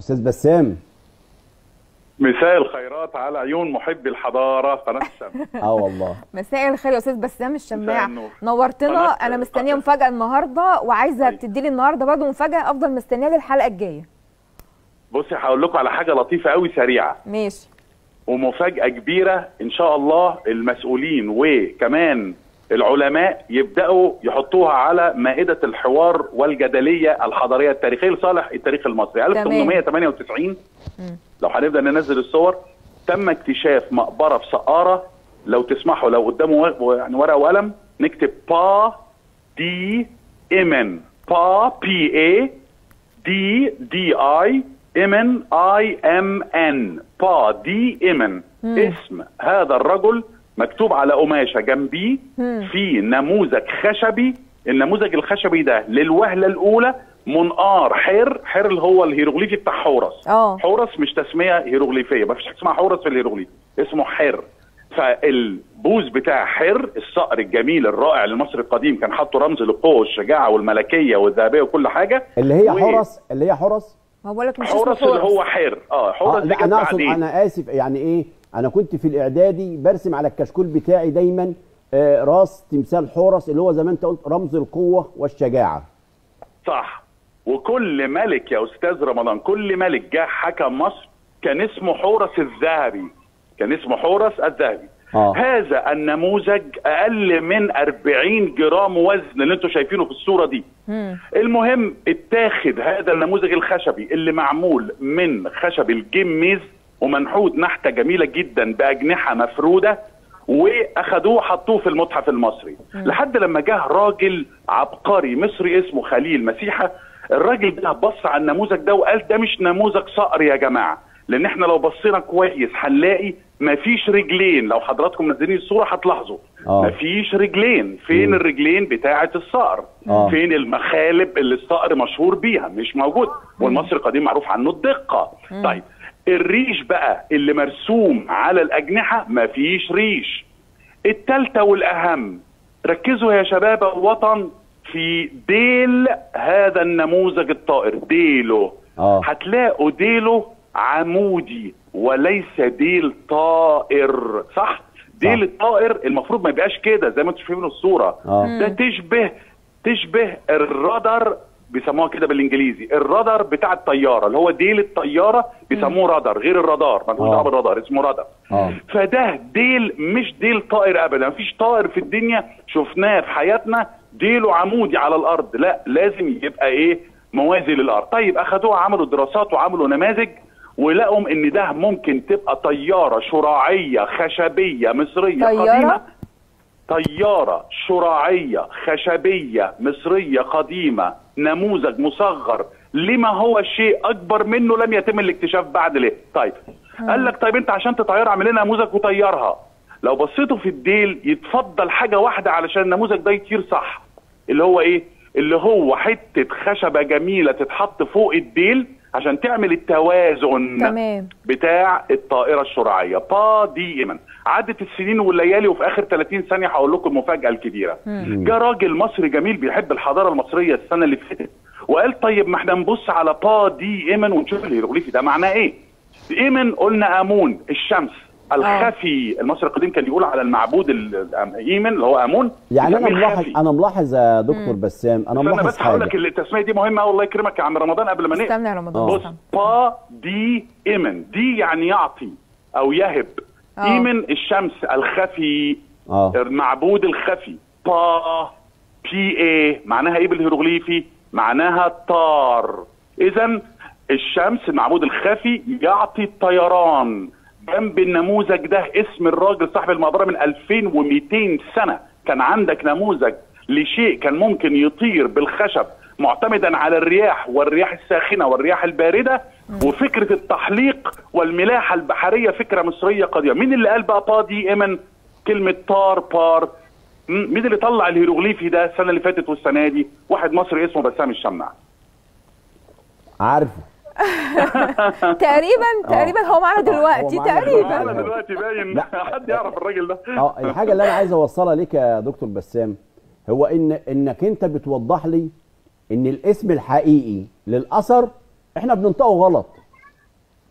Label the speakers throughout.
Speaker 1: استاذ بسام
Speaker 2: مساء الخيرات على عيون محبي الحضاره قناه الشمس
Speaker 1: اه والله
Speaker 3: مساء الخير يا استاذ بسام الشماع
Speaker 2: النور.
Speaker 3: نورتنا
Speaker 2: قناة
Speaker 3: انا مستنيه
Speaker 2: القناة.
Speaker 3: مفاجاه النهارده وعايزه
Speaker 2: طيب.
Speaker 3: تدي لي النهارده برضه مفاجاه افضل مستنيه للحلقه الجايه
Speaker 2: بصي هقول لكم على حاجه لطيفه قوي سريعه
Speaker 3: ماشي
Speaker 2: ومفاجاه كبيره ان شاء الله المسؤولين وكمان العلماء يبداوا يحطوها على مائده الحوار والجدليه الحضاريه التاريخيه لصالح التاريخ المصري 1898 لو هنبدا ننزل الصور تم اكتشاف مقبره في سقاره لو تسمحوا لو قدامه و- يعني ورقه وقلم نكتب با دي امن با بي اي دي دي اي امن اي ام ان با دي امن اسم هذا الرجل مكتوب على قماشه جنبيه في نموذج خشبي النموذج الخشبي ده للوهله الاولى منقار حر حر اللي هو الهيروغليفي بتاع حورس
Speaker 3: اه.
Speaker 2: حورس مش تسميه هيروغليفيه ما فيش حاجه اسمها حورس في الهيروغليفي اسمه حر فالبوز بتاع حر الصقر الجميل الرائع لمصر القديم كان حاطه رمز للقوه والشجاعه والملكيه والذهبيه وكل حاجه
Speaker 1: اللي هي
Speaker 2: و-
Speaker 1: حرس اللي هي حرس
Speaker 3: ما بقول لك مش اسمه
Speaker 2: حورس اللي هو حر اه
Speaker 1: آه
Speaker 2: حورس دي
Speaker 1: لا
Speaker 2: كانت
Speaker 1: انا اقصد
Speaker 2: بعدين
Speaker 1: انا اسف يعني ايه انا كنت في الاعدادي برسم على الكشكول بتاعي دايما آه راس تمثال حرس اللي هو زي ما انت قلت رمز القوه والشجاعه
Speaker 2: صح وكل ملك يا استاذ رمضان كل ملك جه حكم مصر كان اسمه حورس الذهبي كان اسمه حورس الذهبي
Speaker 1: آه.
Speaker 2: هذا النموذج اقل من 40 جرام وزن اللي انتم شايفينه في الصوره دي المهم اتاخد هذا النموذج الخشبي اللي معمول من خشب الجميز ومنحوت نحته جميله جدا باجنحه مفروده واخدوه حطوه في المتحف المصري لحد لما جه راجل عبقري مصري اسمه خليل مسيحه الراجل ده بص على النموذج ده وقال ده مش نموذج صقر يا جماعه لان احنا لو بصينا كويس هنلاقي مفيش رجلين لو حضراتكم منزلين الصوره هتلاحظوا
Speaker 1: آه.
Speaker 2: مفيش رجلين فين
Speaker 1: مم.
Speaker 2: الرجلين بتاعه الصقر
Speaker 1: آه.
Speaker 2: فين المخالب اللي الصقر مشهور بيها مش موجود والمصري القديم معروف عنه الدقه طيب الريش بقى اللي مرسوم على الاجنحه مفيش ريش التالتة والاهم ركزوا يا شباب الوطن في ديل هذا النموذج الطائر ديله
Speaker 1: آه.
Speaker 2: هتلاقوا ديله عمودي وليس ديل طائر صح ديل
Speaker 1: صح.
Speaker 2: الطائر المفروض ما يبقاش كده زي ما انتم شايفين الصوره
Speaker 1: آه.
Speaker 2: ده تشبه تشبه الرادار بيسموها كده بالانجليزي الرادار بتاع الطياره اللي هو ديل الطياره بيسموه رادار غير الرادار ملوش
Speaker 1: آه.
Speaker 2: دعوه بالرادار اسمه رادار
Speaker 1: آه.
Speaker 2: فده ديل مش ديل طائر ابدا مفيش طائر في الدنيا شفناه في حياتنا ديله عمودي على الارض لا لازم يبقى ايه موازي للارض طيب اخدوها عملوا دراسات وعملوا نماذج ولقوا ان ده ممكن تبقى طياره شراعيه خشبيه مصريه
Speaker 3: طيارة؟
Speaker 2: قديمه طيارة شراعية خشبية مصرية قديمة نموذج مصغر لما هو شيء أكبر منه لم يتم الاكتشاف بعد ليه طيب قال لك طيب أنت عشان تطير اعمل لنا نموذج وطيرها لو بصيتوا في الديل يتفضل حاجة واحدة علشان النموذج ده يطير صح اللي هو إيه اللي هو حتة خشبة جميلة تتحط فوق الديل عشان تعمل التوازن
Speaker 3: تمام.
Speaker 2: بتاع الطائره الشراعيه با دائما عدت السنين والليالي وفي اخر 30 ثانيه هقول لكم المفاجاه الكبيره جه راجل مصري جميل بيحب الحضاره المصريه السنه اللي فاتت وقال طيب ما احنا نبص على با دي ايمن ونشوف الهيروغليفي ده معناه ايه ايمن قلنا امون الشمس الخفي المصري القديم كان يقول على المعبود ال- ايمن اللي هو امون
Speaker 1: يعني انا
Speaker 2: يسميه
Speaker 1: ملاحظ
Speaker 2: الخفي.
Speaker 1: انا ملاحظ يا دكتور بسام انا
Speaker 2: استنى
Speaker 1: ملاحظ
Speaker 2: بس هقول
Speaker 1: حاجه
Speaker 2: لك التسميه دي مهمه أوي، الله يكرمك يا عم رمضان قبل ما نقفل
Speaker 3: استنى يا رمضان
Speaker 1: آه.
Speaker 2: بص
Speaker 3: استنى.
Speaker 2: با دي ايمن دي يعني يعطي او يهب
Speaker 3: آه.
Speaker 2: ايمن الشمس الخفي
Speaker 1: اه
Speaker 2: المعبود الخفي با بي اي معناها ايه بالهيروغليفي معناها طار اذا الشمس المعبود الخفي يعطي الطيران جنب النموذج ده اسم الراجل صاحب المقبره من 2200 سنه كان عندك نموذج لشيء كان ممكن يطير بالخشب معتمدا على الرياح والرياح الساخنه والرياح البارده وفكره التحليق والملاحه البحريه فكره مصريه قديمه مين اللي قال بقى بادي ايمن كلمه طار بار م- مين اللي طلع الهيروغليفي ده السنه اللي فاتت والسنه دي واحد مصري اسمه بسام الشماع
Speaker 1: عارفه
Speaker 3: تقريبا تقريبا هو معانا
Speaker 1: هو
Speaker 3: دلوقتي
Speaker 1: معانا
Speaker 3: تقريبا
Speaker 2: انا دلوقتي باين
Speaker 1: لا.
Speaker 2: حد يعرف الراجل ده
Speaker 1: اه الحاجه اللي انا عايز اوصلها ليك يا دكتور بسام هو ان انك انت بتوضح لي ان الاسم الحقيقي للاثر احنا بننطقه غلط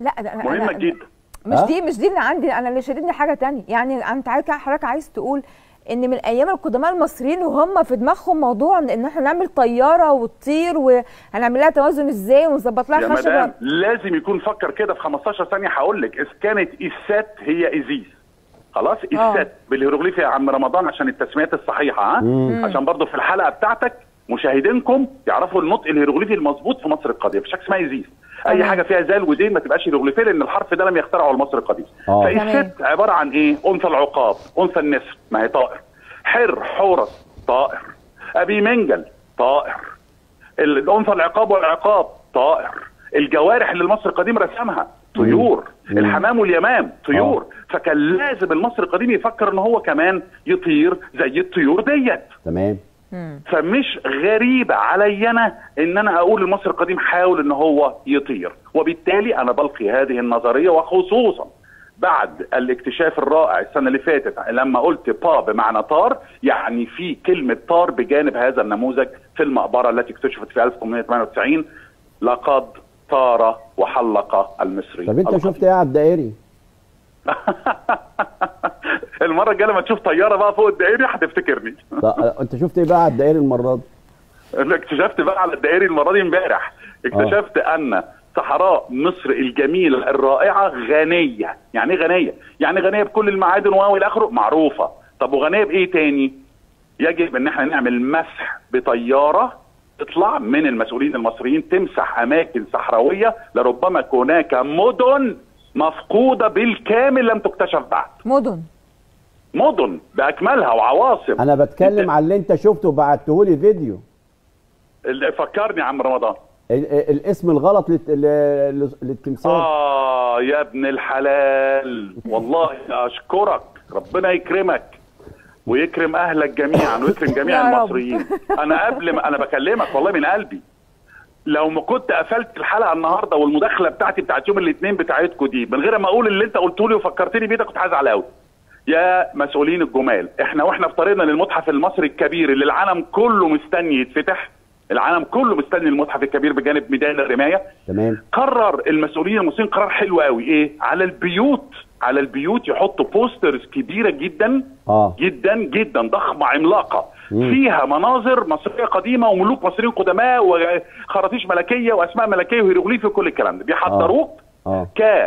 Speaker 3: لا ده انا
Speaker 2: مهمه
Speaker 3: أنا-
Speaker 2: جدا
Speaker 3: مش
Speaker 1: ها؟
Speaker 3: دي مش دي اللي عندي انا اللي شددني حاجه تانية يعني انت عارف كده حضرتك عايز تقول ان من ايام القدماء المصريين وهم في دماغهم موضوع ان احنا نعمل طياره وتطير وهنعمل لها توازن ازاي ونظبط
Speaker 2: يا
Speaker 3: لها
Speaker 2: مدام
Speaker 3: خشبه
Speaker 2: لازم يكون فكر كده في 15 ثانيه هقول لك اذ كانت السات هي ازيز خلاص السات بالهيروغليف يا عم رمضان عشان التسميات الصحيحه ها عشان برضو في الحلقه بتاعتك مشاهدينكم يعرفوا النطق الهيروغليفي المظبوط في مصر القديمه مفيش حاجه اسمها ازيز اي
Speaker 3: تمام.
Speaker 2: حاجه فيها زال ودين ما تبقاش هيروغليفيه لان الحرف ده لم يخترعه المصري القديم
Speaker 1: آه.
Speaker 2: فالست عباره عن ايه انثى العقاب انثى النسر ما هي طائر حر حورس طائر ابي منجل طائر الانثى العقاب والعقاب طائر الجوارح اللي المصري القديم رسمها طيور
Speaker 1: مم.
Speaker 2: الحمام واليمام طيور فكان لازم المصري القديم يفكر ان هو كمان يطير زي الطيور ديت
Speaker 1: تمام
Speaker 2: فمش غريبة علي أنا إن أنا أقول المصري القديم حاول إن هو يطير وبالتالي أنا بلقي هذه النظرية وخصوصا بعد الاكتشاف الرائع السنة اللي فاتت لما قلت با بمعنى طار يعني في كلمة طار بجانب هذا النموذج في المقبرة التي اكتشفت في 1898 لقد طار وحلق المصري
Speaker 1: طب انت
Speaker 2: القديم.
Speaker 1: شفت ايه على الدائري؟
Speaker 2: المرة الجاية لما تشوف طيارة بقى فوق الدائري هتفتكرني
Speaker 1: طب انت شفت ايه بقى على الدائري المره دي؟
Speaker 2: اللي اكتشفت بقى على الدائري المره دي امبارح اكتشفت ان صحراء مصر الجميله الرائعه غنيه يعني ايه غنيه يعني غنيه بكل المعادن واو الى اخره معروفه طب وغنيه بايه تاني يجب ان احنا نعمل مسح بطياره تطلع من المسؤولين المصريين تمسح اماكن صحراويه لربما هناك مدن مفقوده بالكامل لم تكتشف بعد
Speaker 3: مدن
Speaker 2: مدن باكملها وعواصم
Speaker 1: انا بتكلم على اللي انت شفته وبعته لي فيديو
Speaker 2: اللي فكرني يا عم رمضان
Speaker 1: ال- ال- الاسم الغلط للت- ل- للتمثال
Speaker 2: آه يا ابن الحلال والله أشكرك ربنا يكرمك ويكرم أهلك جميعا ويكرم جميع
Speaker 3: يا رب.
Speaker 2: المصريين أنا قبل ما أنا بكلمك والله من قلبي لو ما كنت قفلت الحلقة النهاردة والمداخلة بتاعتي بتاعت يوم الاثنين بتاعتكم دي من غير ما أقول اللي أنت قلته لي وفكرتني بيه ده كنت هزعل قوي يا مسؤولين الجمال احنا واحنا في طريقنا للمتحف المصري الكبير اللي العالم كله مستني يتفتح العالم كله مستني المتحف الكبير بجانب ميدان الرمايه
Speaker 1: تمام
Speaker 2: قرر المسؤولين المصريين قرار حلو قوي ايه على البيوت على البيوت يحطوا بوسترز كبيره جدا
Speaker 1: اه
Speaker 2: جدا جدا ضخمه عملاقه
Speaker 1: مم.
Speaker 2: فيها مناظر مصريه قديمه وملوك مصريين قدماء وخراطيش ملكيه واسماء ملكيه وهيروغليفي وكل الكلام ده بيحضروك
Speaker 1: اه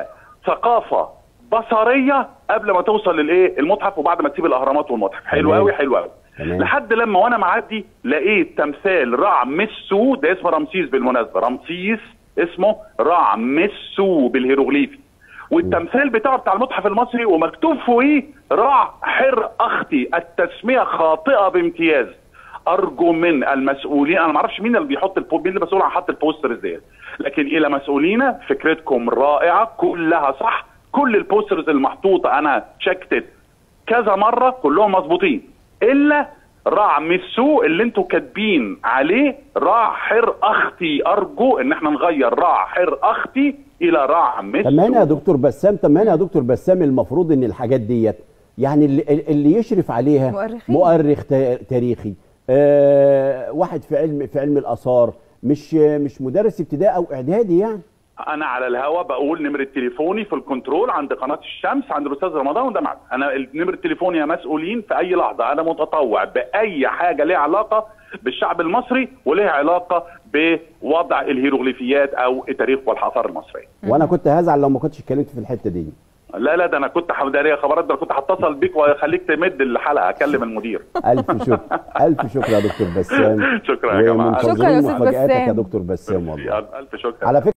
Speaker 2: كثقافه بصريه قبل ما توصل للايه المتحف وبعد ما تسيب الاهرامات والمتحف حلو
Speaker 1: تمام.
Speaker 2: قوي حلو قوي
Speaker 1: تمام.
Speaker 2: لحد لما وانا معدي لقيت تمثال رع مسو ده اسمه رمسيس بالمناسبه رمسيس اسمه رع مسو بالهيروغليفي والتمثال بتاعه بتاع المتحف المصري ومكتوب فوقيه رع حر اختي التسميه خاطئه بامتياز ارجو من المسؤولين انا ما اعرفش مين اللي بيحط البو... مين اللي مسؤول عن حط البوسترز ديت لكن الى مسؤولينا فكرتكم رائعه كلها صح كل البوسترز المحطوطه انا شكتت كذا مره كلهم مظبوطين الا راع ميسو اللي انتوا كاتبين عليه راع حر اختي ارجو ان احنا نغير راع حر اختي الى راع ميسو
Speaker 1: طب ما هنا يا دكتور بسام طب ما هنا يا دكتور بسام المفروض ان الحاجات ديت يعني اللي, اللي يشرف عليها
Speaker 3: مؤرخين.
Speaker 1: مؤرخ تا- تاريخي آه واحد في علم في علم الاثار مش مش مدرس ابتدائي او اعدادي يعني
Speaker 2: انا على الهوا بقول نمره تليفوني في الكنترول عند قناه الشمس عند الاستاذ رمضان وده معنا انا نمره تليفوني يا مسؤولين في اي لحظه انا متطوع باي حاجه ليها علاقه بالشعب المصري وليها علاقه بوضع الهيروغليفيات او التاريخ والحضاره المصريه
Speaker 1: وانا كنت هزعل لو ما كنتش اتكلمت في الحته دي
Speaker 2: لا لا ده انا كنت حمدانيه خبرات ده كنت هتصل بيك واخليك تمد الحلقه اكلم المدير
Speaker 1: الف شكر الف شكر يا دكتور بسام
Speaker 2: شكرا يا جماعه
Speaker 3: شكرا يا
Speaker 1: ومنتظرين
Speaker 3: أستاذ
Speaker 1: مفاجاتك يا
Speaker 3: بسام.
Speaker 1: دكتور بسام والله
Speaker 2: الف شكر
Speaker 1: على فكره